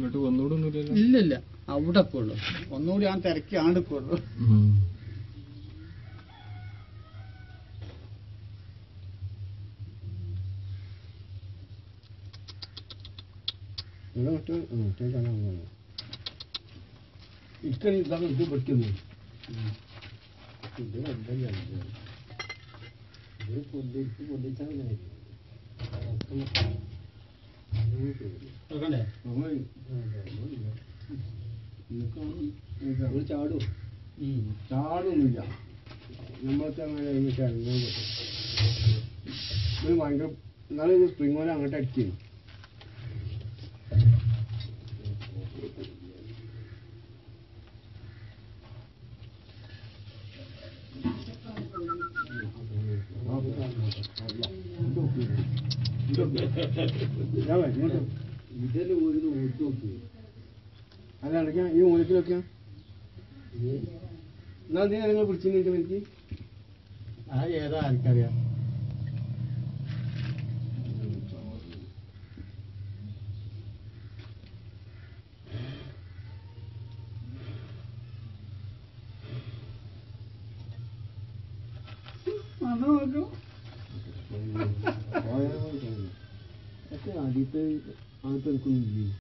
ഇങ്ങോട്ട് വന്നുകൂടൊന്നുമില്ലല്ലോ ഇല്ലില്ല അവിടെ ഉള്ളു ഒന്നുകൂടി ഞാൻ തിരക്കി ആണ്ടിക്കുള്ളൂ ഇക്കണി ഇതാണ് ഇത് പഠിക്കുന്നു നോക്കണ്ടേ ചാടും ഉം. ചാടൊന്നുമില്ല നമ്മളൊക്കെ അങ്ങനെ ഇറങ്ങി ഇത് ഭയങ്കര എന്നാലും ഇത് സ്പ്രിങ് പോലെ അങ്ങോട്ട് അടിക്കും ഇതിന്റെ ഒരു ഊത്ത് നോക്കി അല്ല അടയ്ക്കാം ഈ മൂലത്തിൽ വെക്കാം എന്നാ എന്തിനാ നിങ്ങൾ പിടിച്ചിട്ട് എനിക്ക് ആ ഏതാ ആർക്കറിയാം അത് നോക്കൂ ഒക്കെ ആദ്യത്തെ അങ്ങനത്തെ എടുക്കുന്നില്ലേ